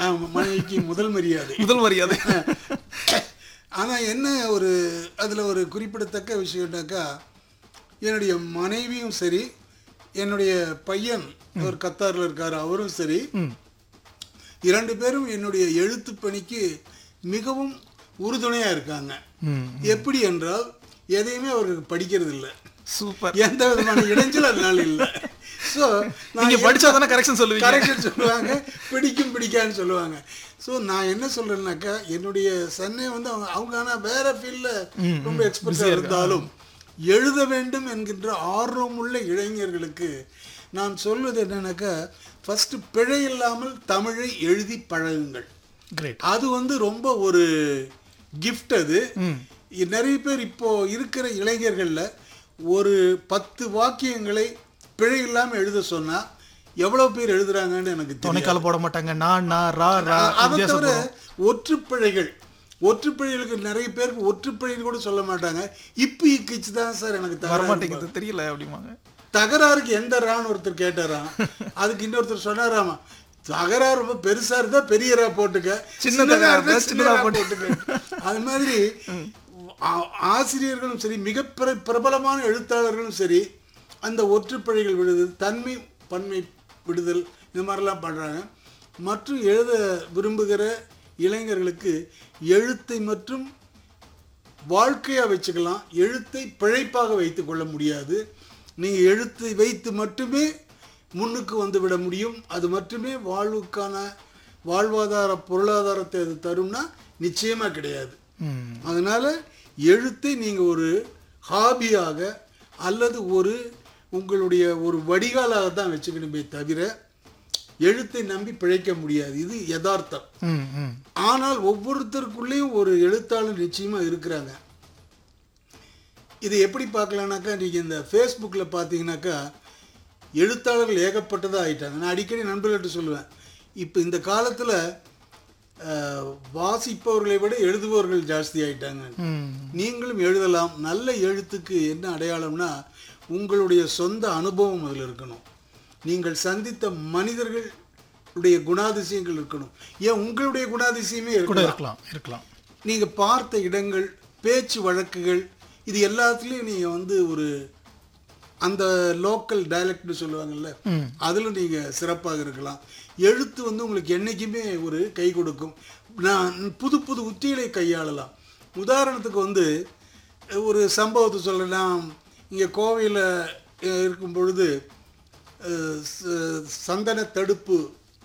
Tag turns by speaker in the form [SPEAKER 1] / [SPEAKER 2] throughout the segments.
[SPEAKER 1] ஆமா, மனைவிக்கு முதல் மரியாதை
[SPEAKER 2] முதல் மரியாதை
[SPEAKER 1] ஆனா என்ன ஒரு அதுல ஒரு குறிப்பிடத்தக்க விஷயம்னாக்கா என்னுடைய மனைவியும் சரி என்னுடைய பையன் ஒரு கத்தாரில் இருக்காரு அவரும் சரி
[SPEAKER 2] ம்.
[SPEAKER 1] இரண்டு பேரும் என்னுடைய எழுத்து பணிக்கு மிகவும் உறுதுணையா இருக்காங்க
[SPEAKER 2] ம்.
[SPEAKER 1] எப்படி என்றால் எதையுமே அவருக்கு படிக்கிறது இல்லை
[SPEAKER 2] சூப்பர்
[SPEAKER 1] எந்த விதமான இடைஞ்சல் அதனால இல்லை ஸோ
[SPEAKER 2] நீங்க படிச்சா தானே கரெக்ஷன் சொல்லுவீங்க
[SPEAKER 1] கரெக்ஷன் சொல்லுவாங்க பிடிக்கும் பிடிக்கான்னு சொல்லுவாங்க ஸோ நான் என்ன சொல்றேன்னாக்கா என்னுடைய சன்னே வந்து அவங்க அவங்க ஆனால் வேற ஃபீல்டில் ரொம்ப எக்ஸ்பர்ட்டாக இருந்தாலும் எழுத வேண்டும் என்கின்ற ஆர்வமுள்ள இளைஞர்களுக்கு நான் சொல்வது என்னன்னாக்கா ஃபர்ஸ்ட் பிழை இல்லாமல் தமிழை எழுதி பழகுங்கள்
[SPEAKER 2] கிரேட்
[SPEAKER 1] அது வந்து ரொம்ப ஒரு கிஃப்ட் அது நிறைய பேர் இப்போ இருக்கிற இளைஞர்கள்ல ஒரு பத்து வாக்கியங்களை பிழை இல்லாம எழுத சொன்னா எவ்வளவு பேர் எழுதுறாங்கன்னு எனக்கு தெரியும்
[SPEAKER 2] துணைக்கால போட மாட்டாங்க நான் நான் ரா ரா
[SPEAKER 1] அதை
[SPEAKER 2] வித்தியாசம்
[SPEAKER 1] தவிர ஒற்றுப்பிழைகள் ஒற்றுப்பிழைகளுக்கு நிறைய பேருக்கு ஒற்றுப்பிழைன்னு கூட சொல்ல மாட்டாங்க இப்பு இக்கிச்சு தான் சார் எனக்கு
[SPEAKER 2] வர
[SPEAKER 1] தகராறு
[SPEAKER 2] மாட்டேங்குது தெரியல அப்படிமாங்க
[SPEAKER 1] தகராறுக்கு எந்த ரான்னு ஒருத்தர் கேட்டாராம் அதுக்கு இன்னொருத்தர் சொன்னாராமா தகராறு ரொம்ப பெருசா இருந்தா பெரிய ரா போட்டுக்க
[SPEAKER 2] சின்ன
[SPEAKER 1] சின்னதா
[SPEAKER 2] தகராறு
[SPEAKER 1] இருந்தா
[SPEAKER 2] இருந்தா
[SPEAKER 1] சின்னதா
[SPEAKER 2] சின்னதா
[SPEAKER 1] போட்டுக்க அது மாதிரி ஆ- ஆசிரியர்களும் சரி மிக பிர- பிரபலமான எழுத்தாளர்களும் சரி அந்த ஒற்றுப்பிழைகள் விடுதல் தன்மை பன்மை விடுதல் இந்த மாதிரிலாம் பண்றாங்க மற்றும் எழுத விரும்புகிற இளைஞர்களுக்கு எழுத்தை மற்றும் வாழ்க்கையா வச்சுக்கலாம் எழுத்தை பிழைப்பாக வைத்துக் கொள்ள முடியாது நீங்க எழுத்தை வைத்து மட்டுமே முன்னுக்கு வந்து விட முடியும் அது மட்டுமே வாழ்வுக்கான வாழ்வாதார பொருளாதாரத்தை அது தரும்னா நிச்சயமா கிடையாது
[SPEAKER 2] ம்.
[SPEAKER 1] அதனால எழுத்தை நீங்க ஒரு ஹாபியாக அல்லது ஒரு உங்களுடைய ஒரு வடிகாலாக தான் வச்சுக்கணுமே தவிர எழுத்தை நம்பி பிழைக்க முடியாது இது யதார்த்தம்
[SPEAKER 2] ம் ம்
[SPEAKER 1] ஆனால் ஒவ்வொருத்தருக்குள்ளேயும் ஒரு எழுத்தாளர் நிச்சயமா இருக்கிறாங்க இது எப்படி பார்க்கலாம்னாக்கா நீங்க இந்த ஃபேஸ்புக்கில் பார்த்தீங்கன்னாக்கா எழுத்தாளர்கள் ஏகப்பட்டதா ஆயிட்டாங்க நான் அடிக்கடி நண்பர்கள்ட்ட சொல்லுவேன் இப்போ இந்த காலத்தில் வாசிப்பவர்களை விட எழுதுபவர்கள் ஜாஸ்தி ஆயிட்டாங்க
[SPEAKER 2] ம்
[SPEAKER 1] நீங்களும் எழுதலாம் நல்ல எழுத்துக்கு என்ன அடையாளம்னா உங்களுடைய சொந்த அனுபவம் அதில் இருக்கணும் நீங்கள் சந்தித்த மனிதர்களுடைய குணாதிசயங்கள் இருக்கணும் ஏன் உங்களுடைய குணாதிசயமே
[SPEAKER 2] கூட
[SPEAKER 1] இருக்கலாம்
[SPEAKER 2] இருக்கலாம் இருக்கலாம்
[SPEAKER 1] நீங்க பார்த்த இடங்கள் பேச்சு வழக்குகள் இது எல்லாத்துலேயும் நீங்க வந்து ஒரு அந்த லோக்கல் டயலக்ட்னு சொல்லுவாங்கல்ல
[SPEAKER 2] ம்.
[SPEAKER 1] அதுல நீங்க சிறப்பாக இருக்கலாம் எழுத்து வந்து உங்களுக்கு என்னைக்குமே ஒரு கை கொடுக்கும் நான் புது புது உத்திகளை கையாளலாம் உதாரணத்துக்கு வந்து ஒரு சம்பவத்தை சொல்லலாம் இங்கே கோவையில் இருக்கும் பொழுது அஹ், ச- சந்தன தடுப்பு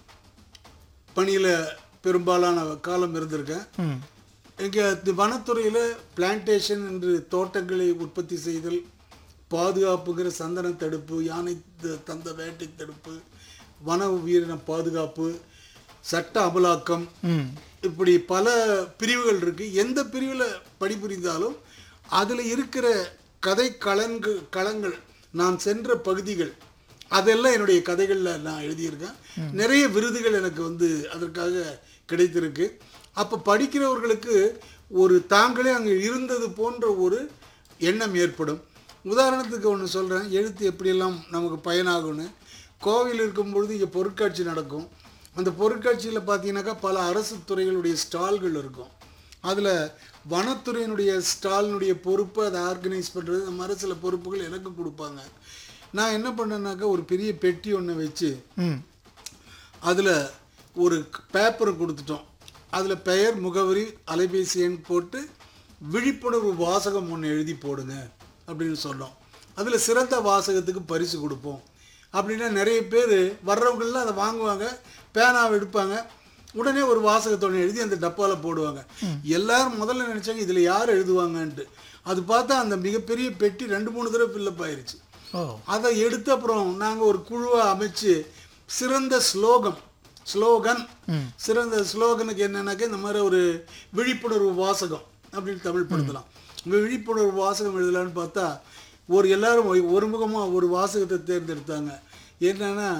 [SPEAKER 1] பணியில் பெரும்பாலான காலம் இருந்திருக்கேன்
[SPEAKER 2] ம்
[SPEAKER 1] இங்கே வனத்துறையில் பிளான்டேஷன் என்று தோட்டங்களை உற்பத்தி செய்தல் பாதுகாப்புங்கிற சந்தன தடுப்பு யானை த- தந்த வேட்டை தடுப்பு வன உயிரின பாதுகாப்பு சட்ட அமலாக்கம்
[SPEAKER 2] ம்
[SPEAKER 1] இப்படி பல பிரிவுகள் இருக்கு எந்த பிரிவில் பணிபுரிந்தாலும் அதில் இருக்கிற கதை களன்கு களங்கள் நான் சென்ற பகுதிகள் அதெல்லாம் என்னுடைய கதைகளில் நான் எழுதியிருக்கேன் நிறைய விருதுகள் எனக்கு வந்து அதற்காக கிடைத்திருக்கு அப்போ படிக்கிறவர்களுக்கு ஒரு தாங்களே அங்கே இருந்தது போன்ற ஒரு எண்ணம் ஏற்படும் உதாரணத்துக்கு ஒன்று சொல்கிறேன் எழுத்து எப்படியெல்லாம் நமக்கு பயனாகும்னு கோவில் இருக்கும் பொழுது இங்கே பொருட்காட்சி நடக்கும் அந்த பொருட்காட்சியில் பார்த்தீங்கன்னாக்கா பல அரசு துறைகளுடைய ஸ்டால்கள் இருக்கும் அதில் வனத்துறையினுடைய ஸ்டாலினுடைய பொறுப்பு அதை ஆர்கனைஸ் பண்ணுறது இந்த மாதிரி சில பொறுப்புகள் எனக்கு கொடுப்பாங்க நான் என்ன பண்ணேன்னாக்கா ஒரு பெரிய பெட்டி ஒன்று வச்சு
[SPEAKER 2] ம்
[SPEAKER 1] அதில் ஒரு பேப்பர் கொடுத்துட்டோம் அதில் பெயர் முகவரி அலைபேசி எண் போட்டு விழிப்புணர்வு வாசகம் ஒன்று எழுதி போடுங்க அப்படின்னு சொன்னோம் அதில் சிறந்த வாசகத்துக்கு பரிசு கொடுப்போம் அப்படின்னா நிறைய பேர் வர்றவங்களாம் அதை வாங்குவாங்க பேனாவை எடுப்பாங்க உடனே ஒரு வாசகத்தை ஒன்று எழுதி அந்த டப்பாவில் போடுவாங்க எல்லாரும் முதல்ல நினச்சாங்க இதில் யார் எழுதுவாங்கன்ட்டு அது பார்த்தா அந்த மிகப்பெரிய பெட்டி ரெண்டு மூணு தடவை ஃபில்லப் ஆயிருச்சு
[SPEAKER 2] ஓ
[SPEAKER 1] அதை எடுத்து அப்புறம் நாங்கள் ஒரு குழுவை அமைச்சு சிறந்த ஸ்லோகம் ஸ்லோகன் சிறந்த ஸ்லோகனுக்கு என்னன்னாக்கா இந்த மாதிரி ஒரு விழிப்புணர்வு வாசகம் அப்படின்னு தமிழ் படுத்தலாம் விழிப்புணர்வு வாசகம் எழுதலான்னு பார்த்தா ஒரு எல்லாரும் ஒரு- ஒருமுகமாக ஒரு வாசகத்தை தேர்ந்தெடுத்தாங்க என்னன்னா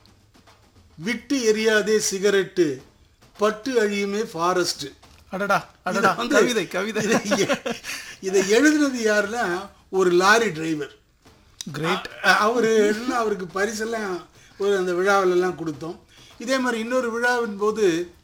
[SPEAKER 1] விட்டு எரியாதே சிகரெட்டு பட்டு அழியுமே ஃபாரஸ்ட்டு
[SPEAKER 2] அடடா அடடா
[SPEAKER 1] இதை வந்து-
[SPEAKER 2] கவிதை கவிதை
[SPEAKER 1] இதை எ- இதை எழுதுனது யாருன்னா ஒரு லாரி டிரைவர்
[SPEAKER 2] கிரேட்
[SPEAKER 1] அ- அவரு என்ன அவருக்கு பரிசெல்லாம் ஒரு அந்த விழாவிலெல்லாம் கொடுத்தோம் இதே மாதிரி இன்னொரு விழாவின் போது